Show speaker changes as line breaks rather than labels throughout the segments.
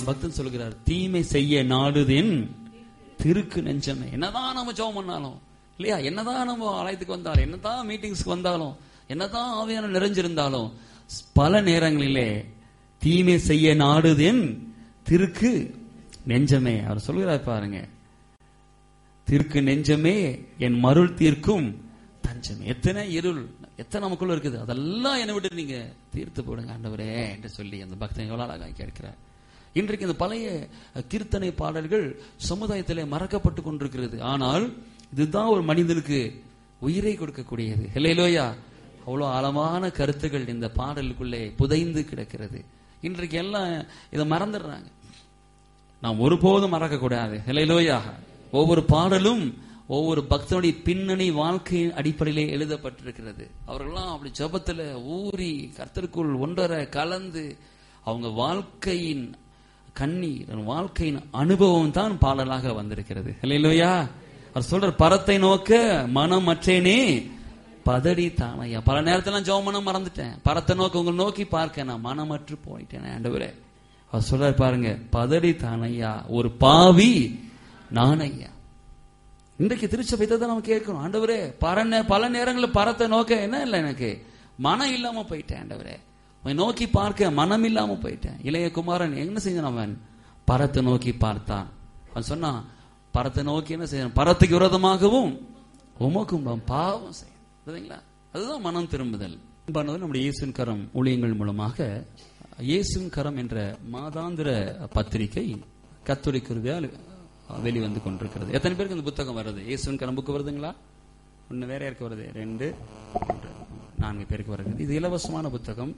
அந்த பக்தன் சொல்கிறார் தீமை செய்ய நாடுதேன் திருக்கு நெஞ்சமே என்னதான் நம்ம ஜெபம் பண்ணாலும் இல்லையா என்னதான் நம்ம ஆலயத்துக்கு வந்தாலும் என்னதான் மீட்டிங்ஸ்க்கு வந்தாலும் என்னதான் ஆவியான நிறைஞ்சிருந்தாலும் பல நேரங்களிலே தீமை செய்ய நாடுதேன் திருக்கு நெஞ்சமே அவர் சொல்கிறார் பாருங்க திருக்கு நெஞ்சமே என் மருள் தீர்க்கும் தஞ்சமே எத்தனை இருள் எத்தனை நமக்குள்ள இருக்குது அதெல்லாம் என்னை விட்டு நீங்க தீர்த்து போடுங்க ஆண்டவரே என்று சொல்லி அந்த பக்தன் எவ்வளவு அழகாக கேட்கிறார் இன்றைக்கு இந்த பழைய கீர்த்தனை பாடல்கள் சமுதாயத்திலே மறக்கப்பட்டு கொண்டிருக்கிறது ஆனால் இதுதான் ஒரு மனிதனுக்கு உயிரை கொடுக்கக்கூடியது இல்லையிலோயா அவ்வளவு ஆழமான கருத்துக்கள் இந்த பாடலுக்குள்ளே புதைந்து கிடக்கிறது இன்றைக்கு எல்லாம் இதை மறந்துடுறாங்க நாம் ஒருபோதும் மறக்க கூடாது இல்லையிலோயா ஒவ்வொரு பாடலும் ஒவ்வொரு பக்தனுடைய பின்னணி வாழ்க்கையின் அடிப்படையிலே எழுதப்பட்டிருக்கிறது அவர்கள்லாம் அப்படி ஜபத்துல ஊறி கர்த்தருக்குள் ஒன்றரை கலந்து அவங்க வாழ்க்கையின் கண்ணீர் வாழ்க்கையின் அனுபவம் தான் பாடலாக வந்திருக்கிறது இல்லையிலோயா அவர் சொல்ற பரத்தை நோக்க மனம் மற்றேனே பதடி தானையா பல நேரத்துல ஜெபம் பண்ண மறந்துட்டேன் பரத்தை நோக்க உங்களை நோக்கி பார்க்க நான் மனமற்று போயிட்டேன் ஆண்டவரே அவர் சொல்றாரு பாருங்க பதடி தானையா ஒரு பாவி நானையா இன்றைக்கு திருச்சபை தான் நம்ம கேட்கணும் ஆண்டவரே பர பல நேரங்களில் பரத்தை நோக்க என்ன இல்லை எனக்கு மனம் இல்லாம போயிட்டேன் ஆண்டவரே அவன் நோக்கி பார்க்க மனம் இல்லாம போயிட்டேன் இளைய குமாரன் என்ன செஞ்சான் அவன் பரத்தை நோக்கி பார்த்தான் அவன் சொன்னான் பரத்தை நோக்கி என்ன செய்யணும் பரத்துக்கு விரோதமாகவும் உமக்கும் பாவம் செய்யணும் அதுதான் மனம் திரும்புதல் பண்ணது நம்முடைய இயேசுவின் கரம் ஊழியங்கள் மூலமாக இயேசுவின் கரம் என்ற மாதாந்திர பத்திரிகை கத்துரை குருவியால் வெளிவந்து கொண்டிருக்கிறது எத்தனை பேருக்கு இந்த புத்தகம் வருது இயேசுவின் கரம் புக்கு வருதுங்களா ஒன்னு வேற யாருக்கு வருது ரெண்டு நான்கு பேருக்கு வருகிறது இது இலவசமான புத்தகம்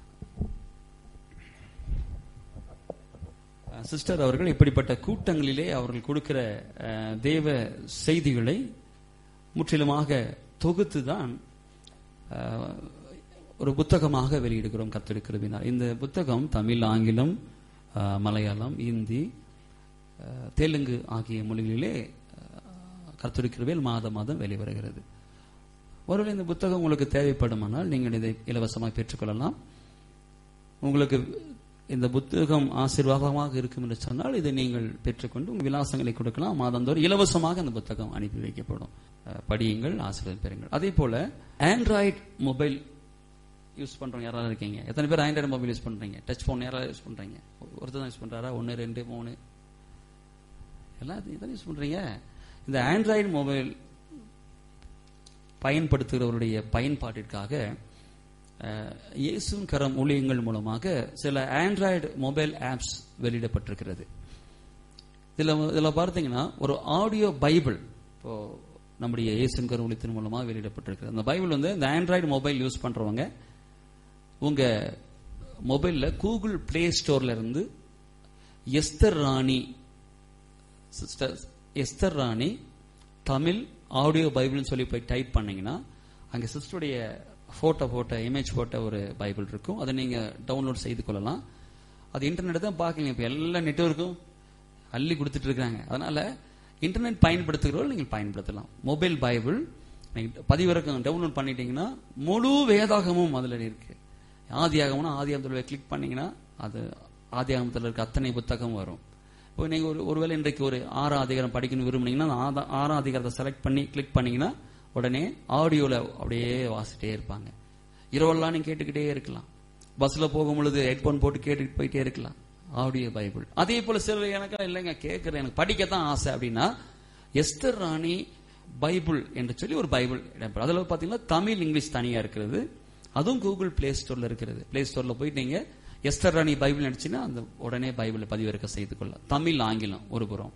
சிஸ்டர் அவர்கள் இப்படிப்பட்ட கூட்டங்களிலே அவர்கள் கொடுக்கிற தேவ செய்திகளை முற்றிலுமாக தொகுத்து தான் ஒரு புத்தகமாக வெளியிடுகிறோம் கத்தெடுக்கிறதுனால் இந்த புத்தகம் தமிழ் ஆங்கிலம் மலையாளம் இந்தி தெலுங்கு ஆகிய மொழிகளிலே கர்த்தருக்கிறவேல் மாதம் மாதம் வெளிவருகிறது ஒருவேளை இந்த புத்தகம் உங்களுக்கு தேவைப்படுமானால் நீங்கள் இதை இலவசமாக பெற்றுக்கொள்ளலாம் உங்களுக்கு இந்த புத்தகம் ஆசீர்வாதமாக இருக்கும் என்று சொன்னால் இதை நீங்கள் பெற்றுக்கொண்டு உங்கள் விலாசங்களை கொடுக்கலாம் மாதந்தோறும் இலவசமாக அந்த புத்தகம் அனுப்பி வைக்கப்படும் படியுங்கள் ஆசீர்வாதம் பெறுங்கள் அதே போல ஆண்ட்ராய்டு மொபைல் யூஸ் பண்றவங்க யாராவது இருக்கீங்க எத்தனை பேர் ஆண்ட்ராய்டு மொபைல் யூஸ் பண்றீங்க டச் போன் யாராவது யூஸ் பண்றீங்க ஒருத்தர் தான் யூஸ் பண்றாரா ஒன்னு ரெண்டு மூணு எல்லாத்தையும் யூஸ் பண்றீங்க இந்த ஆண்ட்ராய்டு மொபைல் பயன்படுத்துகிறவருடைய பயன்பாட்டிற்காக இயேசுவின் கரம் ஊழியங்கள் மூலமாக சில ஆண்ட்ராய்டு மொபைல் ஆப்ஸ் வெளியிடப்பட்டிருக்கிறது இதுல இதுல பார்த்தீங்கன்னா ஒரு ஆடியோ பைபிள் இப்போ நம்முடைய இயேசுவின் கரம் ஊழியத்தின் மூலமாக வெளியிடப்பட்டிருக்கிறது அந்த பைபிள் வந்து இந்த ஆண்ட்ராய்டு மொபைல் யூஸ் பண்றவங்க உங்க மொபைல்ல கூகுள் பிளே ஸ்டோர்ல இருந்து எஸ்தர் ராணி சிஸ்டர் எஸ்தர் ராணி தமிழ் ஆடியோ பைபிள்னு சொல்லி போய் டைப் பண்ணீங்கன்னா அங்கே சிஸ்டருடைய ஃபோட்டோ போட்ட இமேஜ் போட்ட ஒரு பைபிள் இருக்கும் அதை நீங்க டவுன்லோட் செய்து கொள்ளலாம் அது இன்டர்நெட் தான் பார்க்கலீங்க இப்போ எல்லா நெட்ஒர்க்கும் அள்ளி கொடுத்துட்டு இருக்காங்க அதனால இன்டர்நெட் பயன்படுத்துகிறவர்கள் நீங்கள் பயன்படுத்தலாம் மொபைல் பைபிள் நீங்க பதிவிறக்கம் டவுன்லோட் பண்ணிட்டீங்கன்னா முழு வேதாகமும் அதுல இருக்கு ஆதியாகம்னா ஆதியாகத்தில் கிளிக் பண்ணீங்கன்னா அது ஆதியாகமத்தில் இருக்க அத்தனை புத்தகம் வரும் இப்போ நீங்க ஒரு ஒருவேளை இன்றைக்கு ஒரு ஆறாம் அதிகாரம் படிக்கணும் விரும்புனீங்கன்னா ஆறாம் அதிகாரத்தை செலக்ட் பண்ணி கிளிக் பண்ணீங்கன்னா உடனே ஆடியோல அப்படியே வாசிட்டே இருப்பாங்க இரவெல்லாம் நீங்க கேட்டுக்கிட்டே இருக்கலாம் பஸ்ல போகும் பொழுது ஹெட்போன் போட்டு கேட்டுட்டு போயிட்டே இருக்கலாம் ஆடியோ பைபிள் அதே போல சிலர் எனக்கு இல்லைங்க கேட்கறேன் எனக்கு படிக்கத்தான் ஆசை அப்படின்னா எஸ்தர் ராணி பைபிள் என்று சொல்லி ஒரு பைபிள் இடம்பெறும் அதுல பாத்தீங்கன்னா தமிழ் இங்கிலீஷ் தனியா இருக்கிறது அதுவும் கூகுள் பிளே ஸ்டோர்ல இருக்கிறது பிளே ஸ்டோர்ல போயிட்டு நீங்க எஸ்தர் ராணி பைபிள் நினைச்சுன்னா அந்த உடனே பைபிளை பதிவிறக்க செய்து கொள்ள தமிழ் ஆங்கிலம் ஒரு புறம்